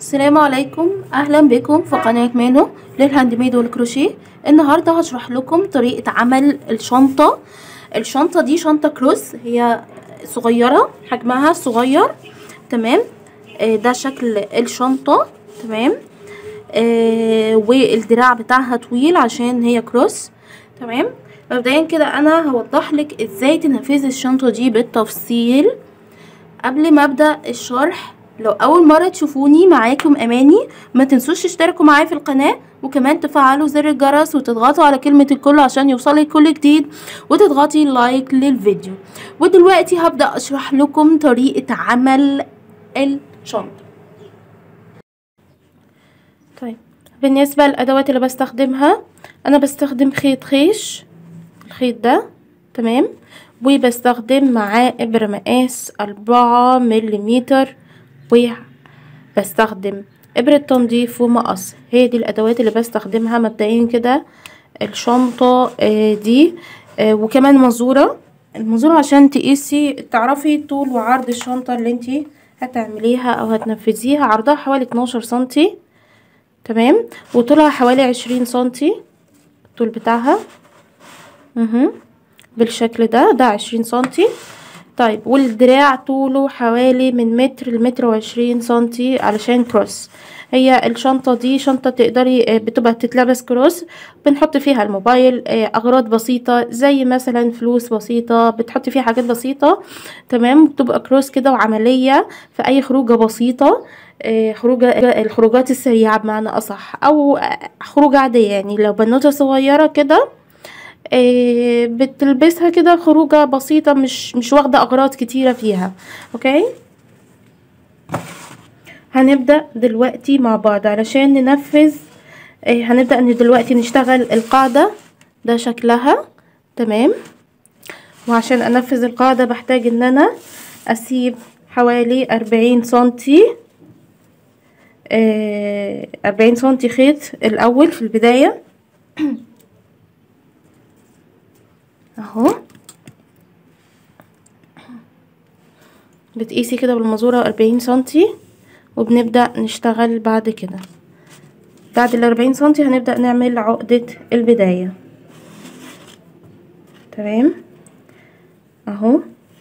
السلام عليكم اهلا بكم في قناة مانو للهاند ميد والكروشيه النهاردة هشرح لكم طريقة عمل الشنطة الشنطة دي شنطة كروس هي صغيرة حجمها صغير تمام آه ده شكل الشنطة تمام آه والدراع بتاعها طويل عشان هي كروس تمام مبدئيا كده انا هوضح لك ازاي تنفذي الشنطة دي بالتفصيل قبل ما ابدا الشرح لو اول مره تشوفوني معاكم اماني ما تنسوش تشتركوا معايا في القناه وكمان تفعلوا زر الجرس وتضغطوا على كلمه الكل عشان يوصلك كل جديد وتضغطي لايك للفيديو ودلوقتي هبدا اشرح لكم طريقه عمل الشنطه طيب بالنسبه للادوات اللي بستخدمها انا بستخدم خيط خيش الخيط ده تمام وبستخدم معاه ابرة مقاس أربعة مليمتر وبستخدم ابرة تنظيف ومقص هي دي الادوات اللي بستخدمها مبدئيا كده الشنطة دي وكمان منظورة المنظورة عشان تقيسي تعرفي طول وعرض الشنطة اللي انتي هتعمليها او هتنفذيها عرضها حوالي اتناشر سنتي تمام وطولها حوالي عشرين سنتي الطول بتاعها اها بالشكل ده ده عشرين سنتي طيب والدراع طوله حوالي من متر لمتر وعشرين سنتي علشان كروس هي الشنطة دي شنطة تقدري بتبقى تتلبس كروس بنحط فيها الموبايل أغراض بسيطة زي مثلا فلوس بسيطة بتحطي فيها حاجات بسيطة تمام بتبقى كروس كده وعملية في أي خروجة بسيطة خروجة الخروجات السريعة بمعنى أصح أو خروجة عادية يعني لو بنوتة صغيرة كده إيه بتلبسها كده خروجه بسيطه مش مش واخده اغراض كتيره فيها اوكي هنبدا دلوقتي مع بعض علشان ننفذ إيه هنبدا ان دلوقتي نشتغل القاعده ده شكلها تمام وعشان انفذ القاعده بحتاج ان انا اسيب حوالي أربعين سنتي أربعين سنتي خيط الاول في البدايه اهو بتقيسي كده بالمزورة أربعين سنتي وبنبدأ نشتغل بعد كده بعد الأربعين سنتي هنبدأ نعمل عقدة البداية تمام اهو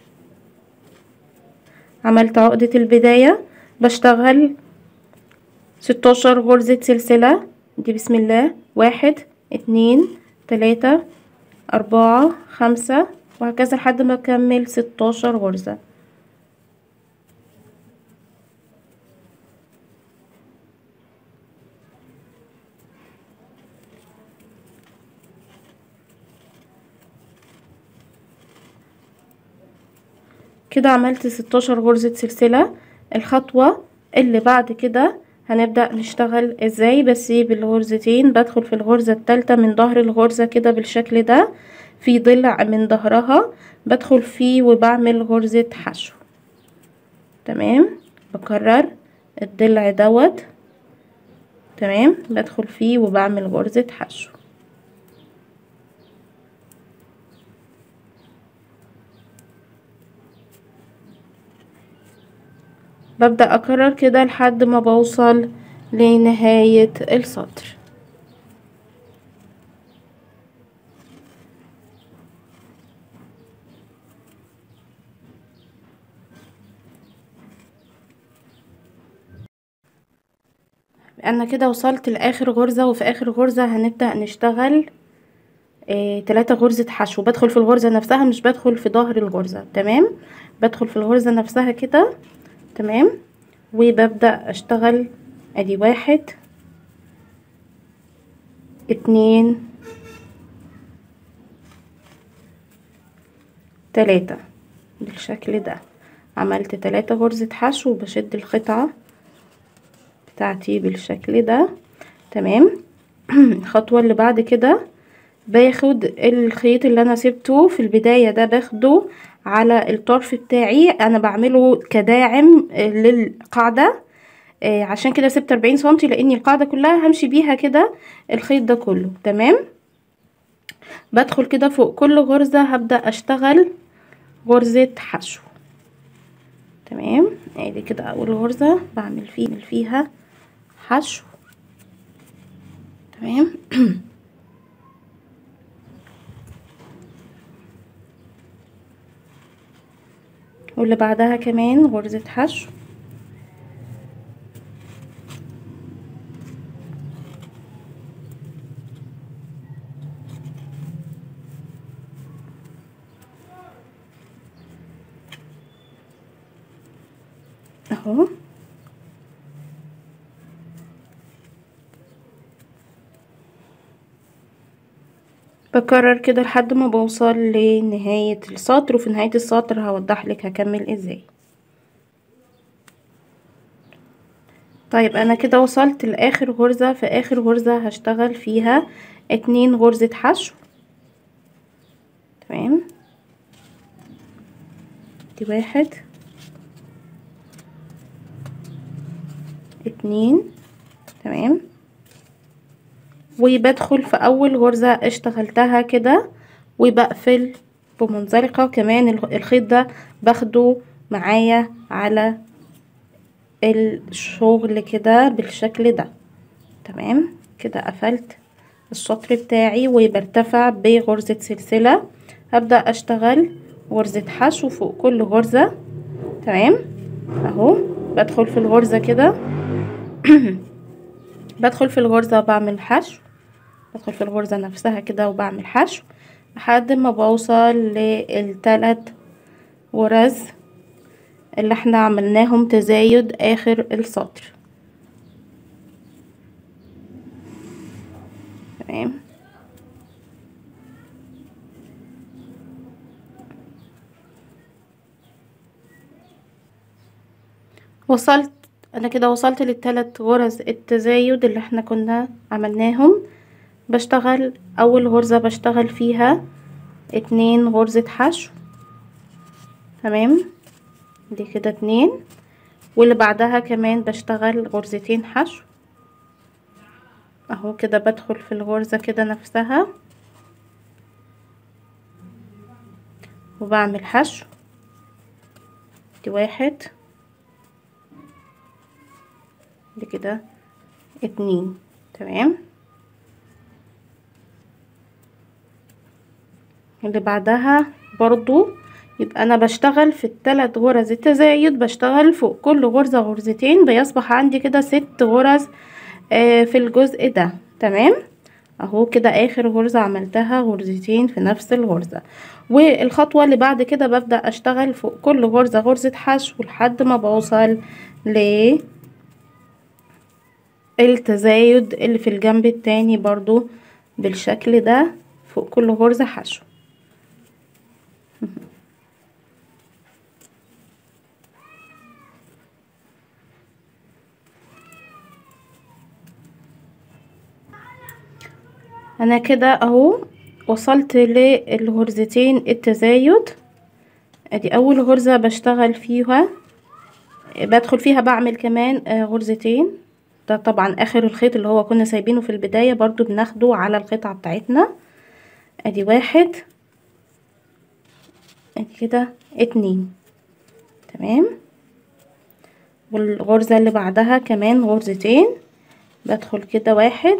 عملت عقدة البداية بشتغل ستاشر غرزة سلسلة دي بسم الله واحد اتنين تلاتة أربعة خمسة وهكذا لحد ما أكمل ستاشر غرزة كده عملت ستاشر غرزة سلسلة الخطوة اللي بعد كده هنبدأ نشتغل ازاي بسيب الغرزتين بدخل في الغرزة التالتة من ظهر الغرزة كده بالشكل ده في ضلع من ظهرها بدخل فيه وبعمل غرزة حشو تمام بكرر الضلع دوت تمام بدخل فيه وبعمل غرزة حشو ببدأ أكرر كده لحد ما بوصل لنهاية السطر انا كده وصلت لاخر غرزة وفي اخر غرزة هنبدأ نشتغل اه تلاتة غرزة حشو بدخل في الغرزة نفسها مش بدخل في ظهر الغرزة تمام بدخل في الغرزة نفسها كده تمام وببدأ اشتغل ادي واحد اتنين تلاتة بالشكل ده عملت تلاتة غرزة حشو وبشد القطعة بتاعتي بالشكل ده تمام الخطوة اللي بعد كده باخد الخيط اللي انا سبته في البداية ده باخده على الطرف بتاعي انا بعمله كداعم للقاعدة آه عشان كده سبت اربعين سنتي لاني القاعدة كلها همشي بيها كده الخيط ده كله تمام بدخل كده فوق كل غرزة هبدأ اشتغل غرزة حشو تمام ادي كده اول غرزة بعمل فيه فيها حشو تمام واللي بعدها كمان غرزة حشو اهو بكرر كده لحد ما بوصل لنهاية السطر وفي نهاية السطر هوضح لك هكمل ازاي طيب انا كده وصلت لاخر غرزة في اخر غرزة هشتغل فيها اتنين غرزة حشو تمام دي واحد اتنين تمام وبدخل في اول غرزة اشتغلتها كده وبقفل بمنزلقة كمان الخيط ده باخده معايا على الشغل كده بالشكل ده تمام كده قفلت السطر بتاعي وبرتفع بغرزة سلسلة هبدأ اشتغل غرزة حشو فوق كل غرزة تمام اهو بدخل في الغرزة كده بدخل في الغرزة وبعمل حشو بدخل في الغرزة نفسها كده وبعمل حشو لحد ما بوصل للتلات غرز اللي احنا عملناهم تزايد اخر السطر تمام وصلت انا كده وصلت للتلات غرز التزايد اللي احنا كنا عملناهم بشتغل اول غرزة بشتغل فيها اتنين غرزة حشو تمام دي كده اتنين واللي بعدها كمان بشتغل غرزتين حشو اهو كده بدخل في الغرزة كده نفسها وبعمل حشو دي واحد دي كده اتنين تمام اللي بعدها برضو يبقى انا بشتغل في الثلاث غرز التزايد بشتغل فوق كل غرزة غرزتين بيصبح عندي كده ست غرز آه في الجزء ده تمام اهو كده اخر غرزة عملتها غرزتين في نفس الغرزة والخطوة اللي بعد كده ببدأ اشتغل فوق كل غرزة غرزة حشو لحد ما بوصل ل التزايد اللي في الجنب التاني برضو بالشكل ده فوق كل غرزة حشو انا كده اهو وصلت للغرزتين التزايد ادي اول غرزة بشتغل فيها بدخل فيها بعمل كمان غرزتين ده طبعا اخر الخيط اللي هو كنا سايبينه في البداية برضو بناخده على القطعة بتاعتنا ادي واحد ادي كده اتنين تمام والغرزة اللي بعدها كمان غرزتين بدخل كده واحد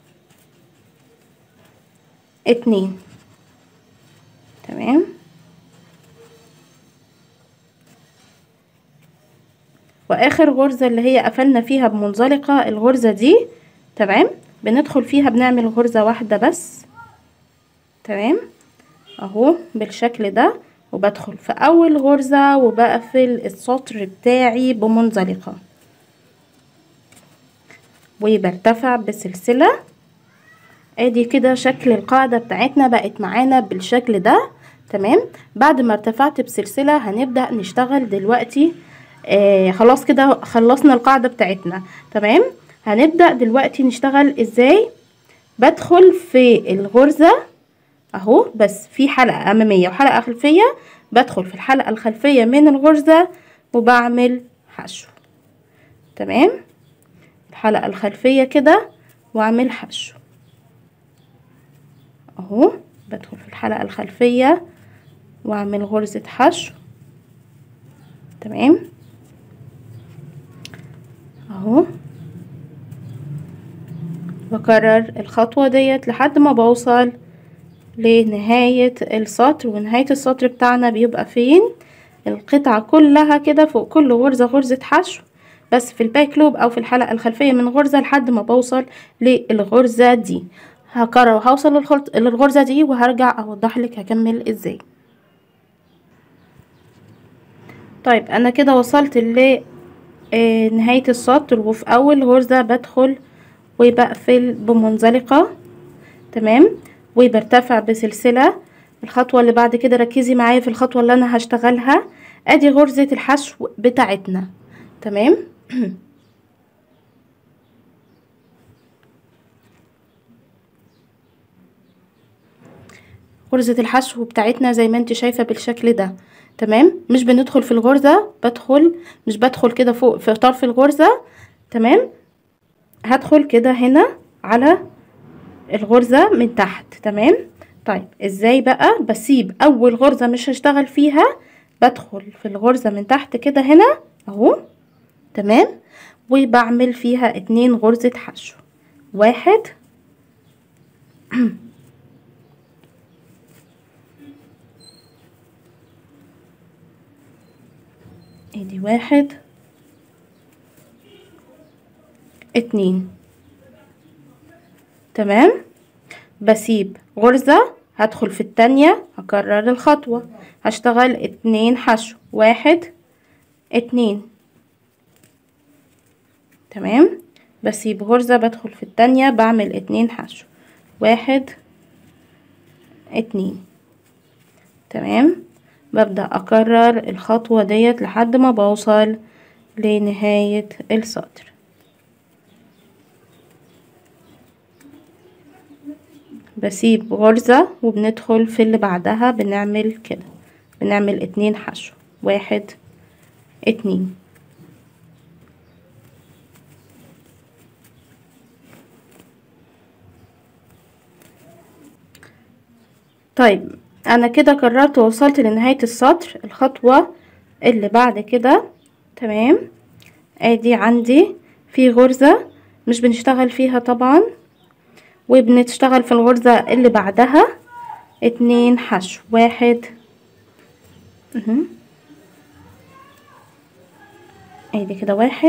اتنين تمام واخر غرزة اللي هي قفلنا فيها بمنزلقة الغرزة دي تمام بندخل فيها بنعمل غرزة واحدة بس تمام اهو بالشكل ده وبدخل في اول غرزة وبقفل السطر بتاعي بمنزلقة وبرتفع بسلسلة ادي كده شكل القاعدة بتاعتنا بقت معانا بالشكل ده تمام بعد ما ارتفعت بسلسلة هنبدأ نشتغل دلوقتي آه خلاص كده خلصنا القاعدة بتاعتنا تمام هنبدأ دلوقتي نشتغل ازاي بدخل في الغرزة اهو بس في حلقة امامية وحلقة خلفية بدخل في الحلقة الخلفية من الغرزة وبعمل حشو تمام الحلقة الخلفية كده واعمل حشو اهو بدخل في الحلقة الخلفية واعمل غرزة حشو تمام اهو بكرر الخطوة ديت لحد ما بوصل لنهاية السطر ونهاية السطر بتاعنا بيبقى فين القطعة كلها كده فوق كل غرزة غرزة حشو بس في الباك لوب او في الحلقة الخلفية من غرزة لحد ما بوصل للغرزة دي هكرر هوصل للخلط للغرزة دي وهرجع اوضح لك هكمل ازاي طيب انا كده وصلت ل آه، نهاية السطر وفي اول غرزة بدخل وبقفل بمنزلقة تمام وبرتفع بسلسلة الخطوة اللي بعد كده ركزي معايا في الخطوة اللي انا هشتغلها ادي غرزة الحشو بتاعتنا تمام غرزة الحشو بتاعتنا زي ما انت شايفة بالشكل ده تمام مش بندخل في الغرزة بدخل مش بدخل كده فوق في طرف الغرزة تمام هدخل كده هنا على الغرزة من تحت تمام طيب ازاي بقى بسيب اول غرزة مش هشتغل فيها بدخل في الغرزة من تحت كده هنا اهو تمام وبعمل فيها اتنين غرزة حشو واحد ادي واحد اتنين تمام بسيب غرزة هدخل في التانية هكرر الخطوة هشتغل اتنين حشو واحد اتنين تمام بسيب غرزة بدخل في التانية بعمل اتنين حشو واحد اتنين تمام ببدأ أكرر الخطوة ديت لحد ما بوصل لنهاية السطر بسيب غرزة وبندخل في اللي بعدها بنعمل كده بنعمل اتنين حشو واحد اتنين طيب انا كده كررت ووصلت لنهاية السطر الخطوة اللي بعد كده تمام ادي عندي في غرزة مش بنشتغل فيها طبعا وبنشتغل في الغرزة اللي بعدها اتنين حشو واحد مهم. ادي كده واحد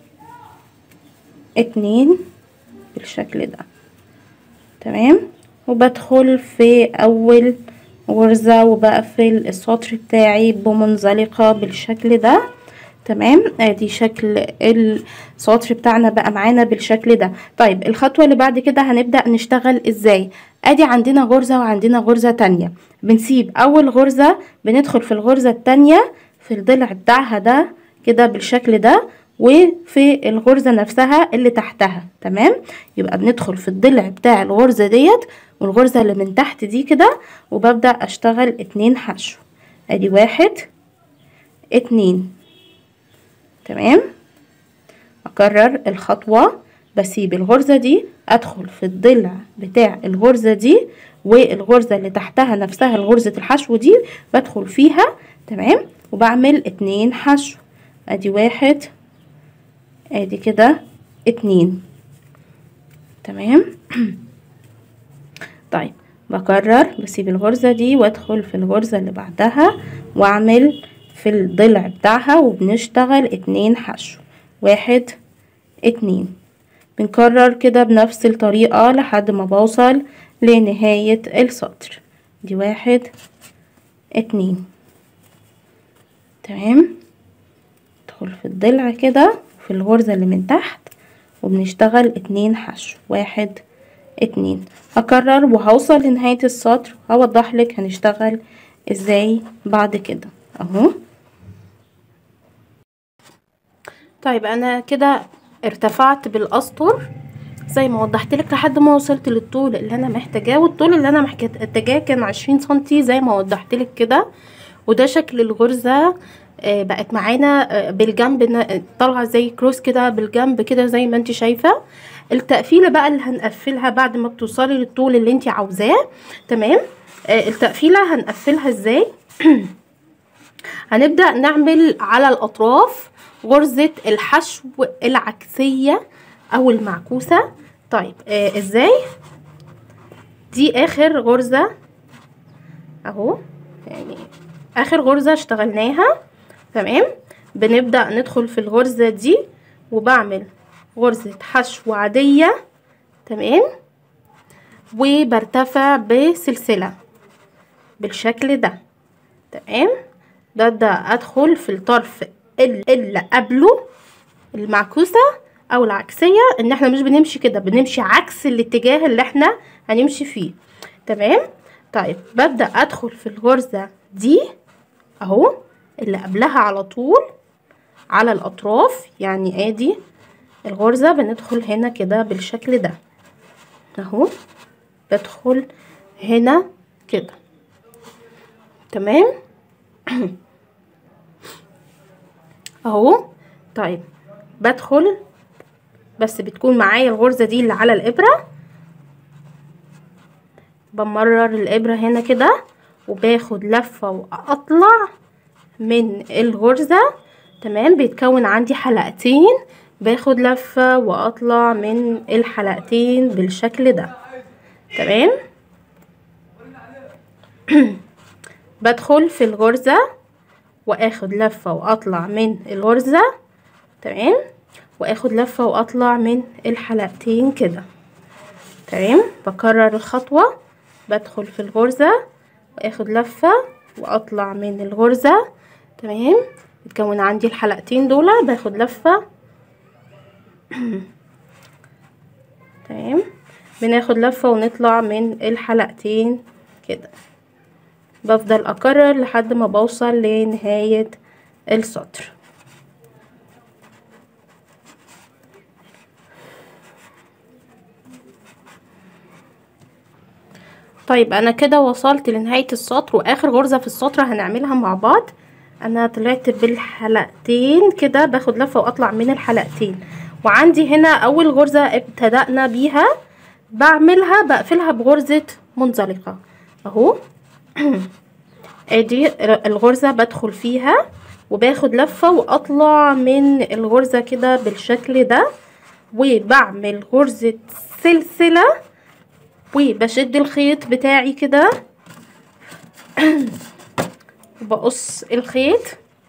اتنين بالشكل ده تمام وبدخل في اول غرزة وبقفل السطر بتاعي بمنزلقة بالشكل ده تمام ادي شكل السطر بتاعنا بقى معانا بالشكل ده طيب الخطوة اللي بعد كده هنبدأ نشتغل ازاي ادي عندنا غرزة وعندنا غرزة تانية بنسيب اول غرزة بندخل في الغرزة التانية في الضلع بتاعها ده كده بالشكل ده وفي الغرزة نفسها اللي تحتها تمام يبقى بندخل في الضلع بتاع الغرزة ديت والغرزة اللي من تحت دي كده وببدأ اشتغل اتنين حشو ادي واحد اتنين تمام اكرر الخطوة بسيب الغرزة دي ادخل في الضلع بتاع الغرزة دي والغرزة اللي تحتها نفسها الغرزة الحشو دي بدخل فيها تمام وبعمل اتنين حشو ادي واحد ادي كده اتنين تمام طيب بكرر بسيب الغرزة دي وادخل في الغرزة اللي بعدها واعمل في الضلع بتاعها وبنشتغل اتنين حشو واحد اتنين بنكرر كده بنفس الطريقة لحد ما بوصل لنهاية السطر دي واحد اتنين تمام ندخل في الضلع كده في الغرزة اللي من تحت وبنشتغل اتنين حشو واحد اتنين هكرر وهوصل لنهاية السطر هوضح لك هنشتغل ازاي بعد كده اهو طيب انا كده ارتفعت بالاسطر زي ما وضحت لك لحد ما وصلت للطول اللي انا محتاجاه والطول اللي انا محتاجاه كان عشرين سنتي زي ما وضحت لك كده وده شكل الغرزة آه بقت معانا آه بالجنب طالعه زي كروس كده بالجنب كده زي ما انت شايفه التقفيله بقى اللي هنقفلها بعد ما بتوصلي للطول اللي انت عاوزاه تمام آه التقفيله هنقفلها ازاي هنبدا نعمل على الاطراف غرزه الحشو العكسيه او المعكوسه طيب آه ازاي دي اخر غرزة اهو يعني اخر غرزة اشتغلناها تمام بنبدأ ندخل في الغرزة دي وبعمل غرزة حشو عادية تمام وبرتفع بسلسلة بالشكل ده تمام ببدأ ادخل في الطرف اللي قبله المعكوسة او العكسية ان احنا مش بنمشي كده بنمشي عكس الاتجاه اللي احنا هنمشي فيه تمام طيب ببدأ ادخل في الغرزة دي اهو اللي قبلها على طول على الاطراف يعني ادي الغرزة بندخل هنا كده بالشكل ده اهو بدخل هنا كده تمام اهو طيب بدخل بس بتكون معايا الغرزة دي اللي على الابرة بمرر الابرة هنا كده وباخد لفة واطلع من الغرزة تمام بيتكون عندي حلقتين باخد لفة واطلع من الحلقتين بالشكل ده تمام بدخل في الغرزة واخد لفة واطلع من الغرزة تمام واخد لفة واطلع من الحلقتين كده تمام بكرر الخطوة بدخل في الغرزة واخد لفة واطلع من الغرزة تمام بتكون عندي الحلقتين دول باخد لفة تمام بناخد لفة ونطلع من الحلقتين كده بفضل اكرر لحد ما بوصل لنهاية السطر طيب انا كده وصلت لنهاية السطر واخر غرزة في السطر هنعملها مع بعض انا طلعت بالحلقتين كده باخد لفة واطلع من الحلقتين وعندي هنا اول غرزة ابتدأنا بيها بعملها بقفلها بغرزة منزلقة اهو ادي الغرزة بدخل فيها وباخد لفة واطلع من الغرزة كده بالشكل ده وبعمل غرزة سلسلة وبشد الخيط بتاعي كده وبقص الخيط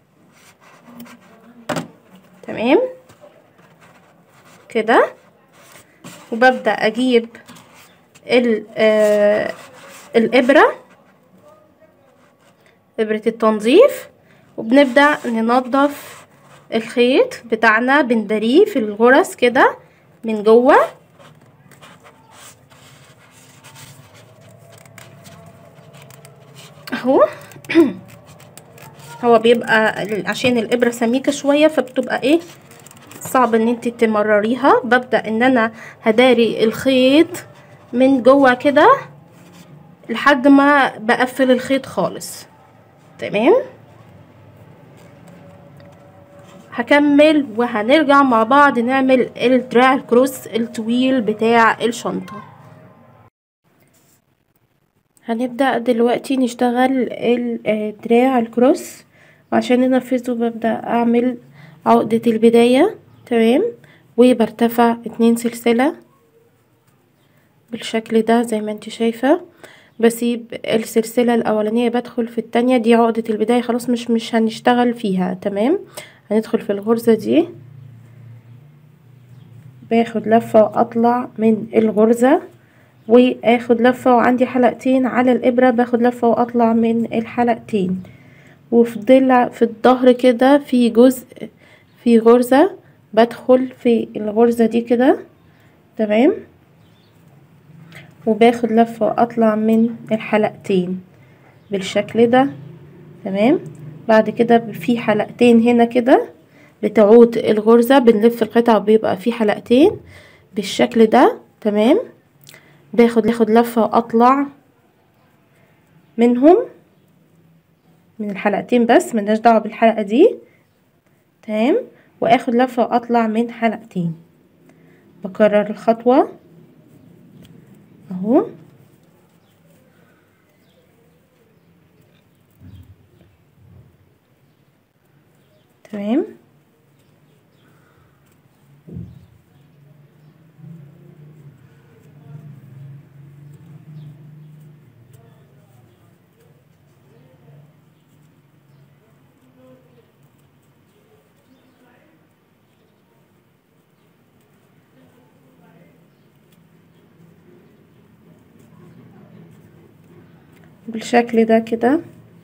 تمام كده وببدأ اجيب آه الابرة ابرة التنظيف وبنبدأ ننظف الخيط بتاعنا بندريه في الغرز كده من جوه اهو هو بيبقى عشان الابره سميكه شويه فبتبقى ايه صعب ان انت تمرريها ببدا ان انا هداري الخيط من جوه كده لحد ما بقفل الخيط خالص تمام هكمل وهنرجع مع بعض نعمل الدراع الكروس الطويل بتاع الشنطه هنبدأ دلوقتي نشتغل الدراع الكروس وعشان ننفذه ببدأ اعمل عقدة البداية تمام وبرتفع اتنين سلسلة بالشكل ده زي ما انت شايفة بسيب السلسلة الاولانية بدخل في التانية دي عقدة البداية خلاص مش مش هنشتغل فيها تمام هندخل في الغرزة دي باخد لفة واطلع من الغرزة واخد لفة وعندي حلقتين على الابرة باخد لفة واطلع من الحلقتين وفي ضلع في الظهر كده في جزء في غرزة بدخل في الغرزة دي كده تمام وباخد لفة واطلع من الحلقتين بالشكل ده تمام بعد كده في حلقتين هنا كده بتعود الغرزة بنلف القطعة بيبقى في حلقتين بالشكل ده تمام باخد باخد لفة واطلع منهم من الحلقتين بس ملناش دعوة بالحلقة دي تمام واخد لفة واطلع من حلقتين بكرر الخطوة اهو تمام بالشكل ده كده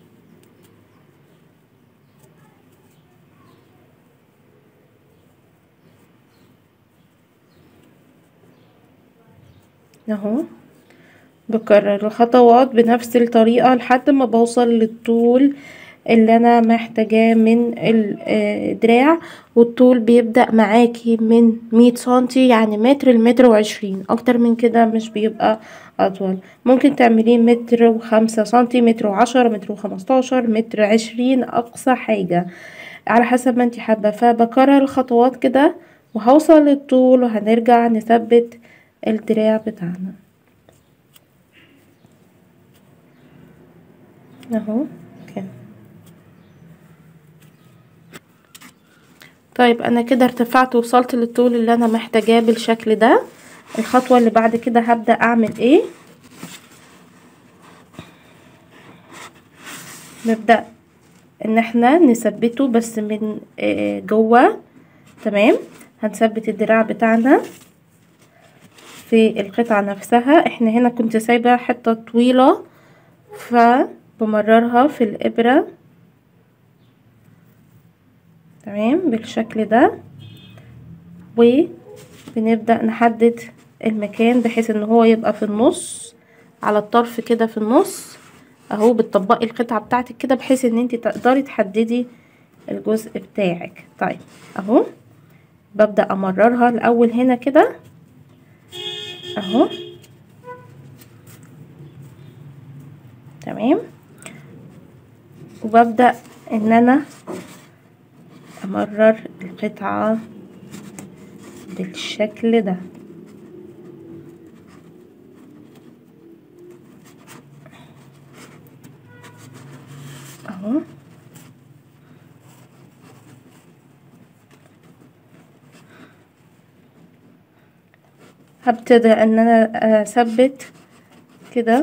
اهو بكرر الخطوات بنفس الطريقة لحد ما بوصل للطول اللي انا محتاجاه من الدراع والطول بيبدأ معاكي من مية سنتي يعني متر لمتر وعشرين اكتر من كده مش بيبقى اطول ممكن تعمليه متر وخمسة سنتي متر وعشرة متر وخمستاشر متر عشرين اقصى حاجة على حسب ما انتي حابة فبكرر الخطوات كده وهوصل للطول وهنرجع نثبت الدراع بتاعنا اهو كده طيب انا كده ارتفعت وصلت للطول اللي انا محتاجاه بالشكل ده الخطوة اللي بعد كده هبدأ اعمل ايه نبدأ ان احنا نثبته بس من جوه تمام هنثبت الدراع بتاعنا في القطعة نفسها احنا هنا كنت سايبة حتة طويلة فبمررها في الابرة تمام بالشكل ده وبنبدأ نحدد المكان بحيث ان هو يبقى في النص على الطرف كده في النص اهو بتطبقي القطعة بتاعتك كده بحيث ان انت تقدري تحددي الجزء بتاعك طيب اهو ببدأ امررها الاول هنا كده اهو تمام وببدأ ان انا امرر القطعة بالشكل ده اهو هبتدي ان انا اثبت كده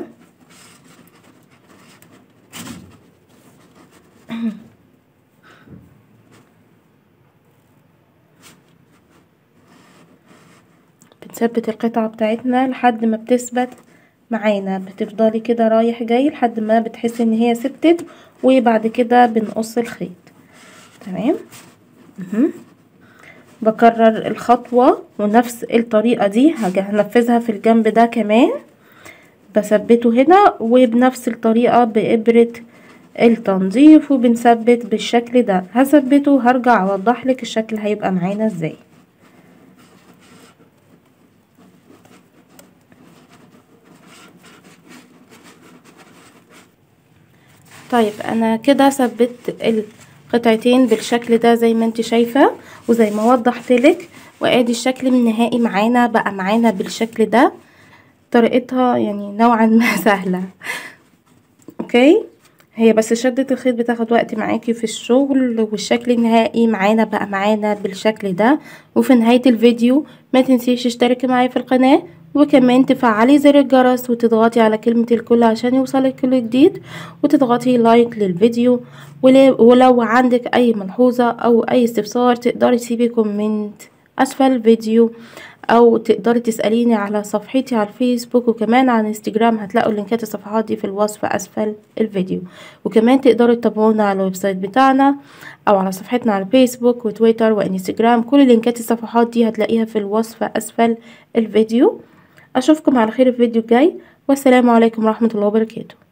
بنثبت القطعة بتاعتنا لحد ما بتثبت معانا بتفضلي كده رايح جاي لحد ما بتحسي ان هي ثبتت وبعد كده بنقص الخيط تمام مهم. بكرر الخطوة ونفس الطريقة دي هنفذها في الجنب ده كمان بثبته هنا وبنفس الطريقة بإبرة التنظيف وبنثبت بالشكل ده هثبته هرجع اوضح لك الشكل هيبقى معانا ازاي طيب انا كده ثبت القطعتين بالشكل ده زي ما انت شايفة وزي ما وضحت لك وادي الشكل النهائي معانا بقى معانا بالشكل ده طريقتها يعني نوعا ما سهلة اوكي هي بس شدة الخيط بتاخد وقت معاكي في الشغل والشكل النهائي معانا بقى معانا بالشكل ده وفي نهاية الفيديو ما تنسيش تشتركي معايا في القناة وكمان تفعلي زر الجرس وتضغطي على كلمة الكل عشان يوصلك كل جديد وتضغطي لايك للفيديو ولو عندك اي ملحوظة او اي استفسار تقدري تسيبي كومنت اسفل الفيديو او تقدري تسأليني على صفحتي على الفيسبوك وكمان على الانستجرام هتلاقوا لينكات الصفحات دي في الوصف اسفل الفيديو وكمان تقدروا تتابعونا على الويب سايت بتاعنا او على صفحتنا على الفيسبوك وتويتر وانستجرام كل لينكات الصفحات دي هتلاقيها في الوصف اسفل الفيديو اشوفكم على خير في الفيديو الجاي والسلام عليكم ورحمة الله وبركاته